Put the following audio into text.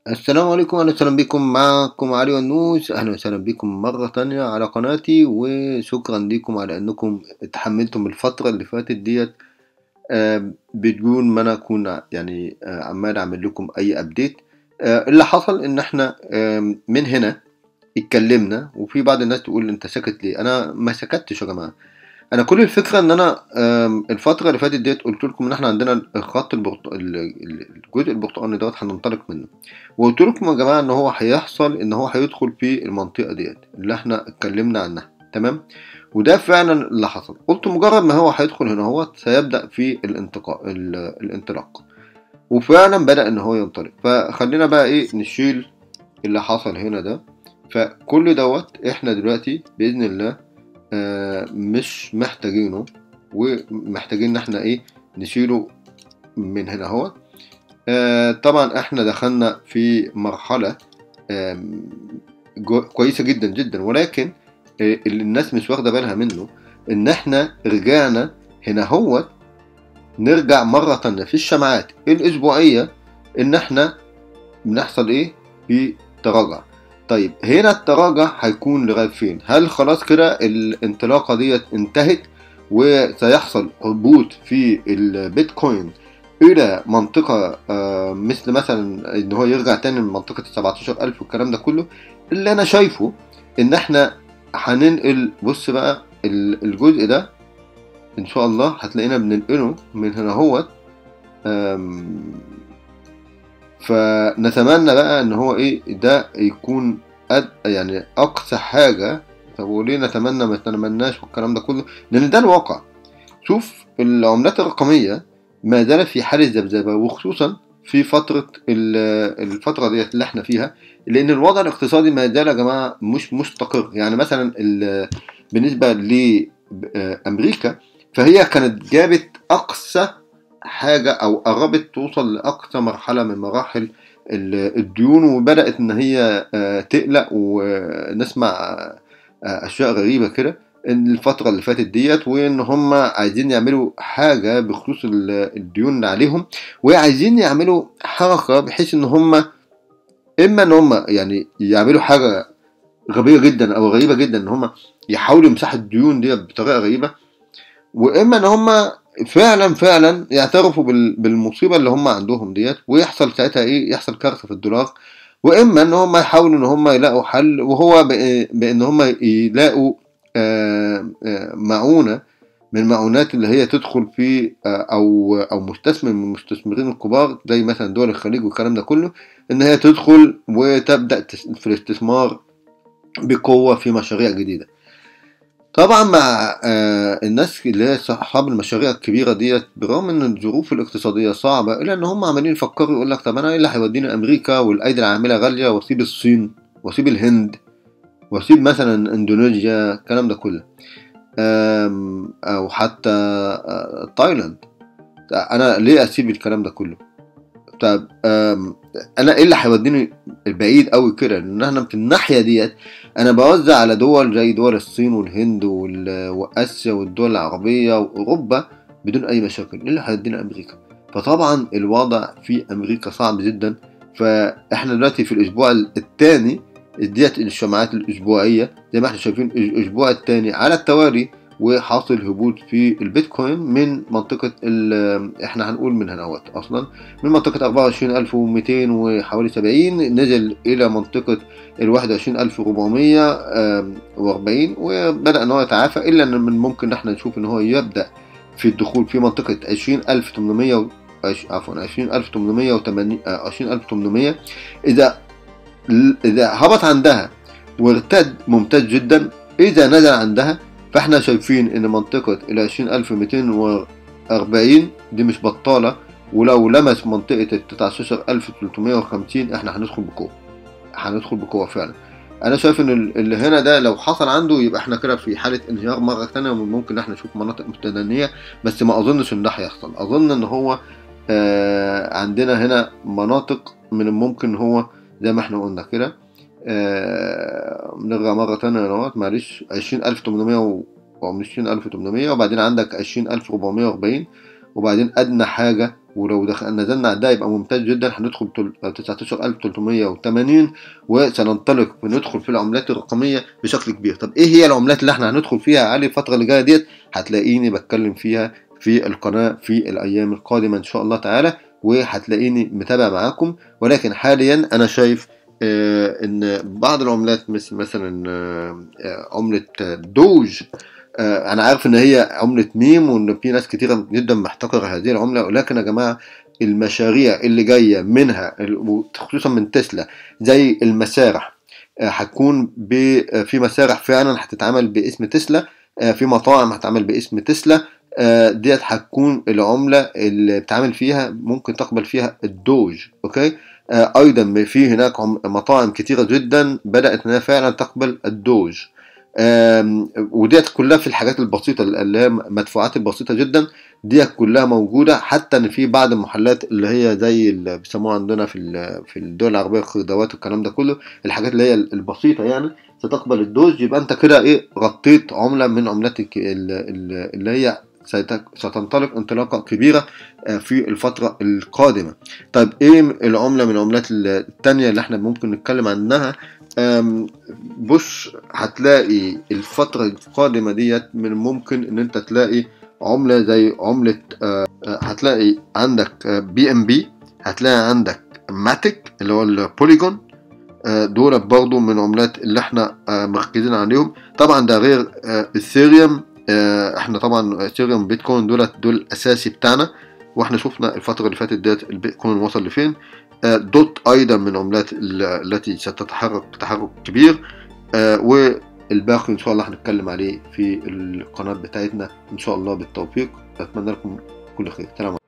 السلام عليكم أهلا وسهلا بكم معكم علي ونوس أهلا وسهلا بكم مرة تانية على قناتي وشكرا لكم على أنكم اتحملتم الفترة اللي فاتت ديت آه، بدون ما أنا أكون يعني آه، عمال أعمل لكم أي أبديت آه، اللي حصل إن إحنا آم، من هنا اتكلمنا وفي بعض الناس تقول أنت ساكت ليه أنا ما سكتش يا جماعة انا كل الفكره ان انا آم، الفتره اللي فاتت ديت قلت لكم ان احنا عندنا الخط البرت... ال- ال- الجزء البرتقالي دوت هننطلق منه وقلت لكم يا جماعه ان هو هيحصل ان هو هيدخل في المنطقه ديت اللي احنا اتكلمنا عنها تمام وده فعلا اللي حصل قلت مجرد ما هو هيدخل هنا هو سيبدا في الانتقاء ال... الانطلاق وفعلا بدا ان هو ينطلق فخلينا بقى ايه نشيل اللي حصل هنا ده فكل دوت احنا دلوقتي باذن الله آه، مش محتاجينه ومحتاجين ان احنا ايه نشيله من هنا اهو آه، طبعا احنا دخلنا في مرحلة آم، جو- كويسة جدا جدا ولكن آه، اللي الناس مش واخدة بالها منه ان احنا رجعنا هنا هو نرجع مرة تانية في الشمعات الأسبوعية إن إحنا بنحصل إيه؟ في تراجع. طيب هنا التراجع هيكون لغاية فين؟ هل خلاص كده الانطلاقة ديت انتهت وسيحصل هبوط في البيتكوين إلى منطقة آه، مثل مثلا إن هو يرجع تاني من منطقة السبعتاشر ألف والكلام ده كله اللي أنا شايفه إن إحنا هننقل بص بقى ال- الجزء ده ان شاء الله هتلاقينا بننقله من هنا هو فنتمنى بقى ان هو ايه ده يكون أد يعني اقصى حاجة طب وليه نتمنى ما نتمناش والكلام ده كله لان ده الواقع شوف العملات الرقمية ما زالت في حالة ذبذبة وخصوصا في فترة ال- الفترة ديت اللي احنا فيها لأن الوضع الاقتصادي ما زال يا جماعة مش مستقر يعني مثلا ال- بالنسبة لأمريكا فهي كانت جابت أقصى حاجة أو قربت توصل لأقصى مرحلة من مراحل ال- الديون وبدأت إن هي آه، تقلق ونسمع آه، أشياء غريبة كده إن الفترة اللي فاتت ديت وإن هم عايزين يعملوا حاجة بخصوص ال- الديون اللي عليهم وعايزين يعملوا حركة بحيث إن هم إما إن هم يعني يعملوا حاجة غبية جدا أو غريبة جدا إن هم يحاولوا يمسحوا الديون دي بطريقة غريبة واما ان هم فعلا فعلا يعترفوا بال- بالمصيبه اللي هم عندهم ديت ويحصل ساعتها ايه يحصل كارثه في الدولار واما ان هم يحاولوا ان هم يلاقوا حل وهو بإ- بان هم يلاقوا آه، آه، معونه من المعونات اللي هي تدخل في آه، او او مستثمر من المستثمرين الكبار زي مثلا دول الخليج والكلام ده كله ان هي تدخل وتبدا تس- في الاستثمار بقوه في مشاريع جديده طبعا مع آه، الناس اللي هي اصحاب المشاريع الكبيره ديت برغم ان الظروف الاقتصاديه صعبه الا ان هم عمالين يفكروا يقول لك طب انا ايه اللي هيوديني امريكا والايدي العامله غاليه واسيب الصين واسيب الهند واسيب مثلا اندونيسيا الكلام ده كله آم، او حتى آه، تايلاند انا ليه اسيب الكلام ده كله طب آم، انا ايه اللي هيوديني بعيد قوي كده لان احنا في الناحيه ديت انا بوزع على دول زي دول الصين والهند وال- واسيا والدول العربيه واوروبا بدون اي مشاكل ايه اللي هيدينا امريكا فطبعا الوضع في امريكا صعب جدا فاحنا دلوقتي في الاسبوع الثاني ديت الشمعات الاسبوعيه زي ما احنا شايفين الاسبوع الثاني على التوالي وحاصل هبوط في البيتكوين من منطقة ال- احنا هنقول من هنا اهوت اصلا من منطقة 24200 وحوالي 70 نزل الى منطقة ال 21440 وبدأ ان هو يتعافى الا ان من ممكن ان احنا نشوف ان هو يبدأ في الدخول في منطقة 20800 و- عش- عفوا 20880 آه، 20800 اذا اذا هبط عندها وارتد ممتاز جدا اذا نزل عندها فاحنا شايفين ان منطقة ال 20240 دي مش بطالة ولو لمس منطقة ال 19350 احنا هندخل بقوة هندخل بقوة فعلا انا شايف ان ال- اللي هنا ده لو حصل عنده يبقى احنا كده في حالة انهيار مرة تانية وممكن احنا نشوف مناطق متدنية بس ما اظنش ان ده هيحصل اظن ان هو آه عندنا هنا مناطق من الممكن ان هو زي ما احنا قلنا كده آه نرجع مرة تانية اهوت معلش عشرين ألف تمنمية و عشرين ألف تمنمية وبعدين عندك عشرين ألف ربعمية وأربعين وبعدين أدنى حاجة ولو دخل نزلنا على ده يبقى ممتاز جدا هندخل تل- 19380 وسننطلق وندخل في العملات الرقميه بشكل كبير طب ايه هي العملات اللي احنا هندخل فيها يا علي الفتره اللي جايه ديت هتلاقيني بتكلم فيها في القناه في الايام القادمه ان شاء الله تعالى وهتلاقيني متابع معاكم ولكن حاليا انا شايف آه، ان بعض العملات مثل مثلا آه، آه، عمله دوج آه، انا عارف ان هي عمله ميم وان في ناس كتيره جدا محتكره هذه العمله ولكن يا جماعه المشاريع اللي جايه منها ال- خصوصا من تسلا زي المسارح آه، هتكون ب- آه، في مسارح فعلا هتتعمل باسم تسلا آه، في مطاعم هتتعمل باسم تسلا آه، ديت هتكون العمله اللي بتعمل فيها ممكن تقبل فيها الدوج اوكي آه، ايضا في هناك عم- مطاعم كتيره جدا بدات انها فعلا تقبل الدوج آم، وديت كلها في الحاجات البسيطه اللي هي مدفوعات البسيطه جدا ديت كلها موجوده حتى ان في بعض المحلات اللي هي زي اللي بيسموها عندنا في ال- في الدول العربيه الخضروات والكلام ده كله الحاجات اللي هي البسيطه يعني ستقبل الدوج يبقى انت كده ايه غطيت عمله من عملات الك- ال- ال- اللي هي ست- ستنطلق انطلاقه كبيره آه، في الفتره القادمه طيب ايه العمله من العملات التانية اللي احنا ممكن نتكلم عنها أم، بص هتلاقي الفترة القادمة ديت من الممكن ان انت تلاقي عملة زي عملة آه، آه، هتلاقي عندك بي ام بي هتلاقي عندك ماتيك اللي هو البوليجون آه، دول برضو من العملات اللي احنا آه، مركزين عليهم طبعا ده غير اثيريوم احنا طبعا اثيريوم بيتكوين دولت دول الاساسي بتاعنا واحنا شفنا الفترة اللي فاتت ديت البيتكوين وصل لفين آه، دوت ايضا من العملات ال- التي ستتحرك تحرك كبير آه، والباقي ان شاء الله هنتكلم عليه في القناه بتاعتنا ان شاء الله بالتوفيق اتمنى لكم كل خير سلام عليكم